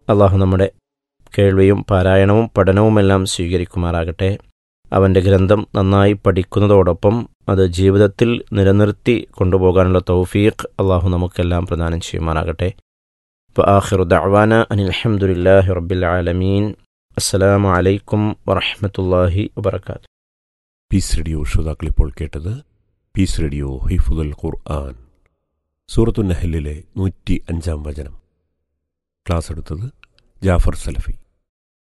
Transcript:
അള്ളാഹു നമ്മുടെ കേൾവിയും പാരായണവും പഠനവുമെല്ലാം സ്വീകരിക്കുമാറാകട്ടെ അവൻ്റെ ഗ്രന്ഥം നന്നായി പഠിക്കുന്നതോടൊപ്പം അത് ജീവിതത്തിൽ നിലനിർത്തി കൊണ്ടുപോകാനുള്ള തൗഫീഖ് അള്ളാഹു നമുക്കെല്ലാം പ്രദാനം ചെയ്യുമാറാകട്ടെ وآخر دعوانا أن الحمد لله رب العالمين السلام عليكم ورحمة الله وبركاته പീസ് റേഡിയോ ശ്രോതാക്കൾ ഇപ്പോൾ കേട്ടത് പീസ് റേഡിയോ ഹിഫുദുൽ ഖുർആൻ സൂറത്തു നഹലിലെ നൂറ്റി അഞ്ചാം വചനം ക്ലാസ് എടുത്തത് ജാഫർ സലഫി